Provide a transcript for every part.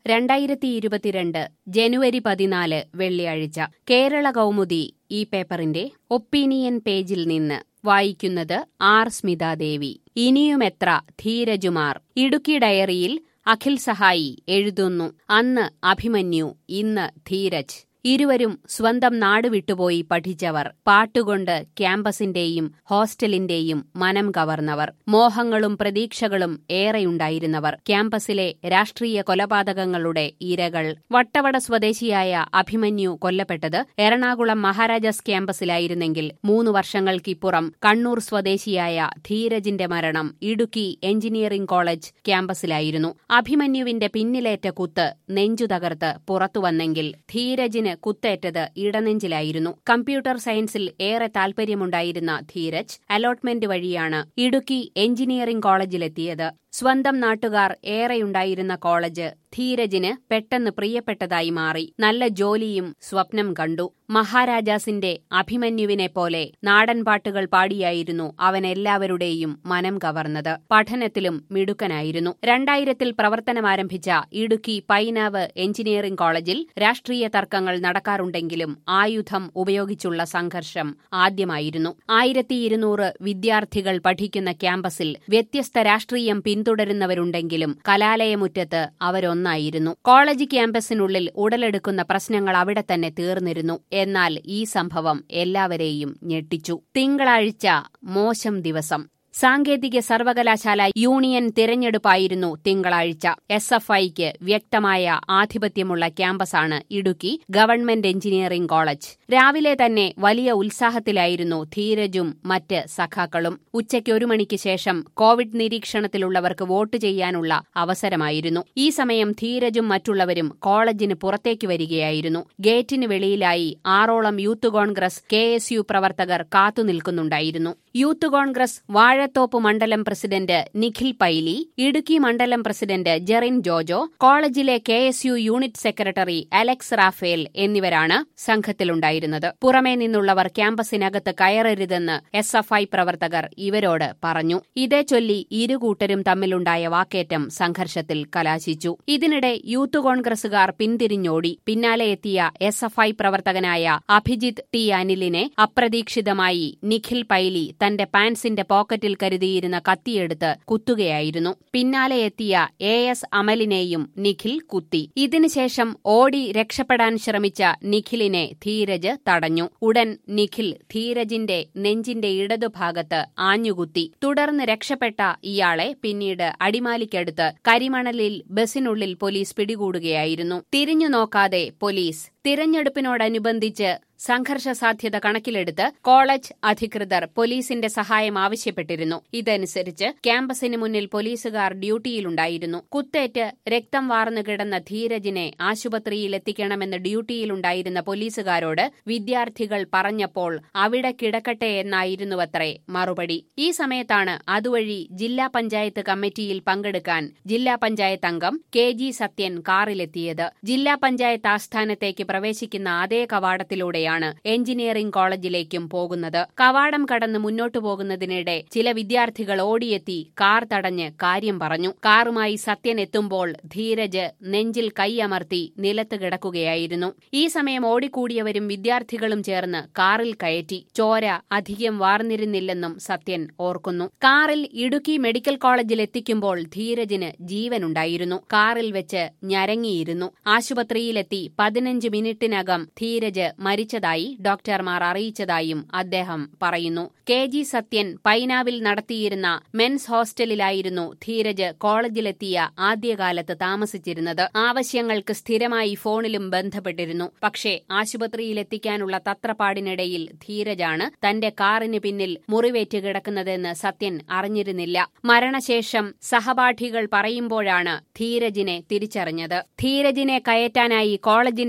രണ്ടായിരത്തി ഇരുപത്തിരണ്ട് ജനുവരി പതിനാല് വെള്ളിയാഴ്ച കേരള കൗമുദി ഈ പേപ്പറിന്റെ ഒപ്പീനിയൻ പേജിൽ നിന്ന് വായിക്കുന്നത് ആർ സ്മിതാദേവി ഇനിയുമെത്ര ധീരജുമാർ ഇടുക്കി ഡയറിയിൽ അഖിൽ സഹായി എഴുതുന്നു അന്ന് അഭിമന്യു ഇന്ന് ധീരജ് ഇരുവരും സ്വന്തം നാട് വിട്ടുപോയി പഠിച്ചവർ പാട്ടുകൊണ്ട് ക്യാമ്പസിന്റെയും ഹോസ്റ്റലിന്റെയും മനം കവർന്നവർ മോഹങ്ങളും പ്രതീക്ഷകളും ഏറെയുണ്ടായിരുന്നവർ ക്യാമ്പസിലെ രാഷ്ട്രീയ കൊലപാതകങ്ങളുടെ ഇരകൾ വട്ടവട സ്വദേശിയായ അഭിമന്യു കൊല്ലപ്പെട്ടത് എറണാകുളം മഹാരാജാസ് ക്യാമ്പസിലായിരുന്നെങ്കിൽ മൂന്ന് വർഷങ്ങൾക്കിപ്പുറം കണ്ണൂർ സ്വദേശിയായ ധീരജിന്റെ മരണം ഇടുക്കി എഞ്ചിനീയറിംഗ് കോളേജ് ക്യാമ്പസിലായിരുന്നു അഭിമന്യുവിന്റെ പിന്നിലേറ്റ കുത്ത് നെഞ്ചു തകർത്ത് പുറത്തുവന്നെങ്കിൽ ധീരജിന് കുത്തേറ്റത് ഇടനെഞ്ചിലായിരുന്നു കമ്പ്യൂട്ടർ സയൻസിൽ ഏറെ താൽപര്യമുണ്ടായിരുന്ന ധീരജ് അലോട്ട്മെന്റ് വഴിയാണ് ഇടുക്കി എഞ്ചിനീയറിംഗ് കോളേജിലെത്തിയത് സ്വന്തം നാട്ടുകാർ ഏറെയുണ്ടായിരുന്ന കോളേജ് ധീരജിന് പെട്ടെന്ന് പ്രിയപ്പെട്ടതായി മാറി നല്ല ജോലിയും സ്വപ്നം കണ്ടു മഹാരാജാസിന്റെ അഭിമന്യുവിനെ പോലെ നാടൻ പാട്ടുകൾ പാടിയായിരുന്നു അവൻ എല്ലാവരുടെയും മനം കവർന്നത് പഠനത്തിലും മിടുക്കനായിരുന്നു രണ്ടായിരത്തിൽ പ്രവർത്തനമാരംഭിച്ച ഇടുക്കി പൈനാവ് എഞ്ചിനീയറിംഗ് കോളേജിൽ രാഷ്ട്രീയ തർക്കങ്ങൾ നടക്കാറുണ്ടെങ്കിലും ആയുധം ഉപയോഗിച്ചുള്ള സംഘർഷം ആദ്യമായിരുന്നു ആയിരത്തി ഇരുന്നൂറ് വിദ്യാർത്ഥികൾ പഠിക്കുന്ന ക്യാമ്പസിൽ വ്യത്യസ്ത രാഷ്ട്രീയം പിന്തുടരുന്നവരുണ്ടെങ്കിലും കലാലയമുറ്റത്ത് അവരൊന്നായിരുന്നു കോളേജ് ക്യാമ്പസിനുള്ളിൽ ഉടലെടുക്കുന്ന പ്രശ്നങ്ങൾ അവിടെ തന്നെ തീർന്നിരുന്നു എന്നാൽ ഈ സംഭവം എല്ലാവരെയും ഞെട്ടിച്ചു തിങ്കളാഴ്ച മോശം ദിവസം സാങ്കേതിക സർവകലാശാല യൂണിയൻ തിരഞ്ഞെടുപ്പായിരുന്നു തിങ്കളാഴ്ച എസ് എഫ് ഐക്ക് വ്യക്തമായ ആധിപത്യമുള്ള ക്യാമ്പസാണ് ഇടുക്കി ഗവൺമെന്റ് എഞ്ചിനീയറിംഗ് കോളേജ് രാവിലെ തന്നെ വലിയ ഉത്സാഹത്തിലായിരുന്നു ധീരജും മറ്റ് സഖാക്കളും ഉച്ചയ്ക്ക് ഒരു മണിക്ക് ശേഷം കോവിഡ് നിരീക്ഷണത്തിലുള്ളവർക്ക് വോട്ട് ചെയ്യാനുള്ള അവസരമായിരുന്നു ഈ സമയം ധീരജും മറ്റുള്ളവരും കോളേജിന് പുറത്തേക്ക് വരികയായിരുന്നു ഗേറ്റിന് വെളിയിലായി ആറോളം യൂത്ത് കോൺഗ്രസ് കെ പ്രവർത്തകർ കാത്തുനിൽക്കുന്നുണ്ടായിരുന്നു യൂത്ത് കോൺഗ്രസ് വാഴത്തോപ്പ് മണ്ഡലം പ്രസിഡന്റ് നിഖിൽ പൈലി ഇടുക്കി മണ്ഡലം പ്രസിഡന്റ് ജെറിൻ ജോജോ കോളേജിലെ K S U unit secretary Alex Raphael എന്നിവരാണ് സംഘത്തിലുണ്ടായിരുന്നത് പുറമേ നിന്നുള്ളവർ ക്യാമ്പസിനകത്ത് കയറരുതെന്ന് എസ് എഫ് ഐ പ്രവർത്തകർ ഇവരോട് പറഞ്ഞു ഇതേ ചൊല്ലി ഇരു കൂട്ടരും തമ്മിലുണ്ടായ വാക്കേറ്റം സംഘർഷത്തിൽ കലാശിച്ചു ഇതിനിടെ യൂത്ത് കോൺഗ്രസുകാർ പിന്തിരിഞ്ഞോടി പിന്നാലെ എത്തിയ എസ് എഫ് ഐ പ്രവർത്തകനായ അഭിജിത്ത് ടി അനിലിനെ അപ്രതീക്ഷിതമായി നിഖിൽ പൈലി തന്റെ പാൻസിന്റെ പോക്കറ്റിൽ കരുതിയിരുന്ന കത്തിയെടുത്ത് കുത്തുകയായിരുന്നു പിന്നാലെ എത്തിയ എ എസ് അമലിനെയും നിഖിൽ കുത്തി ഇതിനുശേഷം ഓടി രക്ഷപ്പെടാൻ ശ്രമിച്ച നിഖിലിനെ ധീരജ് തടഞ്ഞു ഉടൻ നിഖിൽ ധീരജിന്റെ നെഞ്ചിന്റെ ഇടതുഭാഗത്ത് ആഞ്ഞുകുത്തി തുടർന്ന് രക്ഷപ്പെട്ട ഇയാളെ പിന്നീട് അടിമാലിക്കടുത്ത് കരിമണലിൽ ബസിനുള്ളിൽ പോലീസ് പിടികൂടുകയായിരുന്നു തിരിഞ്ഞു നോക്കാതെ പോലീസ് തിരഞ്ഞെടുപ്പിനോടനുബന്ധിച്ച് സംഘർഷ സാധ്യത കണക്കിലെടുത്ത് കോളേജ് അധികൃതർ പോലീസിന്റെ സഹായം ആവശ്യപ്പെട്ടിരുന്നു ഇതനുസരിച്ച് ക്യാമ്പസിന് മുന്നിൽ പോലീസുകാർ ഡ്യൂട്ടിയിലുണ്ടായിരുന്നു കുത്തേറ്റ് രക്തം വാർന്നു കിടന്ന ധീരജിനെ ആശുപത്രിയിൽ എത്തിക്കണമെന്ന് ഡ്യൂട്ടിയിലുണ്ടായിരുന്ന പോലീസുകാരോട് വിദ്യാർത്ഥികൾ പറഞ്ഞപ്പോൾ അവിടെ കിടക്കട്ടെ എന്നായിരുന്നുവത്രേ മറുപടി ഈ സമയത്താണ് അതുവഴി ജില്ലാ പഞ്ചായത്ത് കമ്മിറ്റിയിൽ പങ്കെടുക്കാൻ ജില്ലാ പഞ്ചായത്ത് അംഗം കെ ജി സത്യൻ കാറിലെത്തിയത് ജില്ലാ പഞ്ചായത്ത് ആസ്ഥാനത്തേക്ക് പ്രവേശിക്കുന്ന അതേ കവാടത്തിലൂടെയാണ് ആണ് എഞ്ചിനീയറിംഗ് കോളേജിലേക്കും പോകുന്നത് കവാടം കടന്ന് മുന്നോട്ടു പോകുന്നതിനിടെ ചില വിദ്യാർത്ഥികൾ ഓടിയെത്തി കാർ തടഞ്ഞ് കാര്യം പറഞ്ഞു കാറുമായി സത്യൻ എത്തുമ്പോൾ ധീരജ് നെഞ്ചിൽ കൈയമർത്തി നിലത്ത് കിടക്കുകയായിരുന്നു ഈ സമയം ഓടിക്കൂടിയവരും വിദ്യാർത്ഥികളും ചേർന്ന് കാറിൽ കയറ്റി ചോര അധികം വാർന്നിരുന്നില്ലെന്നും സത്യൻ ഓർക്കുന്നു കാറിൽ ഇടുക്കി മെഡിക്കൽ കോളേജിൽ എത്തിക്കുമ്പോൾ ധീരജിന് ജീവനുണ്ടായിരുന്നു കാറിൽ വെച്ച് ഞരങ്ങിയിരുന്നു ആശുപത്രിയിലെത്തി പതിനഞ്ച് മിനിറ്റിനകം ധീരജ് മരിച്ചതായി ഡോക്ടർമാർ അറിയിച്ചതായും അദ്ദേഹം പറയുന്നു കെ ജി സത്യൻ പൈനാവിൽ നടത്തിയിരുന്ന മെൻസ് ഹോസ്റ്റലിലായിരുന്നു ധീരജ് കോളേജിലെത്തിയ ആദ്യകാലത്ത് താമസിച്ചിരുന്നത് ആവശ്യങ്ങൾക്ക് സ്ഥിരമായി ഫോണിലും ബന്ധപ്പെട്ടിരുന്നു പക്ഷേ ആശുപത്രിയിലെത്തിക്കാനുള്ള തത്രപ്പാടിനിടയിൽ ധീരജാണ് തന്റെ കാറിന് പിന്നിൽ മുറിവേറ്റ് കിടക്കുന്നതെന്ന് സത്യൻ അറിഞ്ഞിരുന്നില്ല മരണശേഷം സഹപാഠികൾ പറയുമ്പോഴാണ് ധീരജിനെ തിരിച്ചറിഞ്ഞത് ധീരജിനെ കയറ്റാനായി കോളേജിന്റെ ഭാഗത്ത്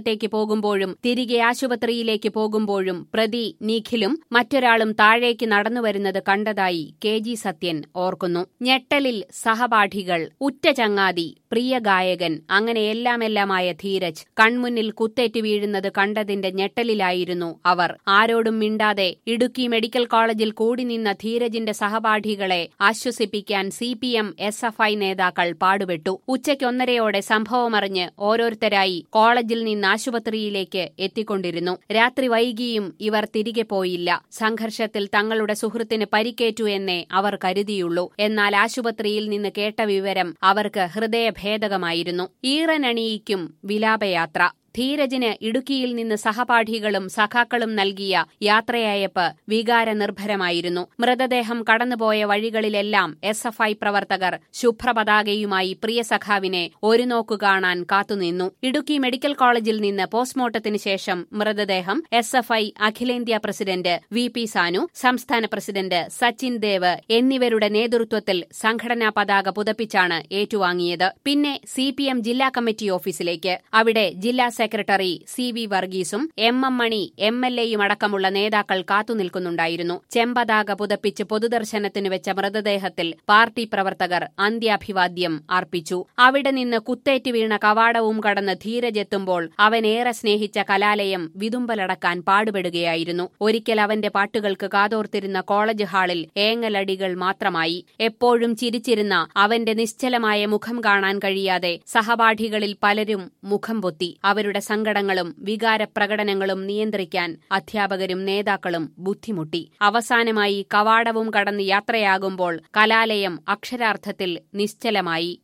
ഭാഗത്തേക്ക് പോകുമ്പോഴും തിരികെ ആശുപത്രിയിലേക്ക് പോകുമ്പോഴും പ്രതി നിഖിലും മറ്റൊരാളും താഴേക്ക് നടന്നുവരുന്നത് കണ്ടതായി കെ ജി സത്യൻ ഓർക്കുന്നു ഞെട്ടലിൽ സഹപാഠികൾ ഉറ്റ ചങ്ങാതി പ്രിയ ഗായകൻ അങ്ങനെ എല്ലാമെല്ലാമായ ധീരജ് കൺമുന്നിൽ കുത്തേറ്റ് വീഴുന്നത് കണ്ടതിന്റെ ഞെട്ടലിലായിരുന്നു അവർ ആരോടും മിണ്ടാതെ ഇടുക്കി മെഡിക്കൽ കോളേജിൽ കൂടി നിന്ന ധീരജിന്റെ സഹപാഠികളെ ആശ്വസിപ്പിക്കാൻ C P M S F I നേതാക്കൾ പാടുപെട്ടു ഉച്ചയ്ക്കൊന്നരയോടെ സംഭവമറിഞ്ഞ് ഓരോരുത്തരായി കോളേജിൽ നിന്ന് ആശുപത്രിയിലേക്ക് എത്തിക്കൊണ്ടിരുന്നു രാത്രി വൈകിയും ഇവർ തിരികെ പോയില്ല സംഘർഷത്തിൽ തങ്ങളുടെ സുഹൃത്തിന് പരിക്കേറ്റു എന്നേ അവർ കരുതിയുള്ളൂ എന്നാൽ ആശുപത്രിയിൽ നിന്ന് കേട്ട വിവരം അവർക്ക് ഹൃദയഭേദകമായിരുന്നു ഈറനണിയിക്കും വിലാപയാത്ര ധീരജിന് ഇടുക്കിയിൽ നിന്ന് സഹപാഠികളും സഖാക്കളും നൽകിയ യാത്രയയപ്പ് വികാരനിർഭരമായിരുന്നു മൃതദേഹം കടന്നുപോയ വഴികളിലെല്ലാം എസ് എഫ് ഐ പ്രവർത്തകർ ശുഭ്രപതാകയുമായി പ്രിയ സഖാവിനെ ഒരു നോക്കു കാണാൻ കാത്തുനിന്നു ഇടുക്കി മെഡിക്കൽ കോളേജിൽ നിന്ന് പോസ്റ്റ്മോർട്ടത്തിന് ശേഷം മൃതദേഹം എസ് എഫ് ഐ അഖിലേന്ത്യാ പ്രസിഡന്റ് വി പി സാനു സംസ്ഥാന പ്രസിഡന്റ് സച്ചിൻ ദേവ് എന്നിവരുടെ നേതൃത്വത്തിൽ സംഘടനാ പതാക പുതപ്പിച്ചാണ് ഏറ്റുവാങ്ങിയത് പിന്നെ സി പി എം ജില്ലാ കമ്മിറ്റി ഓഫീസിലേക്ക് അവിടെ ജില്ലാ സെക്രട്ടറി സി വി വർഗീസും M M Mani M L എയും അടക്കമുള്ള നേതാക്കൾ കാത്തുനിൽക്കുന്നുണ്ടായിരുന്നു ചെമ്പതാക പുതപ്പിച്ച് പൊതുദർശനത്തിന് വെച്ച മൃതദേഹത്തിൽ പാർട്ടി പ്രവർത്തകർ അന്ത്യാഭിവാദ്യം അർപ്പിച്ചു അവിടെ നിന്ന് കുത്തേറ്റ് വീണ കവാടവും കടന്ന് ധീരജെത്തുമ്പോൾ അവനേറെ സ്നേഹിച്ച കലാലയം വിതുമ്പലടക്കാൻ പാടുപെടുകയായിരുന്നു ഒരിക്കൽ അവന്റെ പാട്ടുകൾക്ക് കാതോർത്തിരുന്ന കോളേജ് ഹാളിൽ ഏങ്ങലടികൾ മാത്രമായി എപ്പോഴും ചിരിച്ചിരുന്ന അവന്റെ നിശ്ചലമായ മുഖം കാണാൻ കഴിയാതെ സഹപാഠികളിൽ പലരും മുഖം പൊത്തി അവരുടെ സങ്കടങ്ങളും വികാരപ്രകടനങ്ങളും നിയന്ത്രിക്കാൻ അധ്യാപകരും നേതാക്കളും ബുദ്ധിമുട്ടി അവസാനമായി കവാടവും കടന്ന് യാത്രയാകുമ്പോൾ കലാലയം അക്ഷരാർത്ഥത്തിൽ നിശ്ചലമായി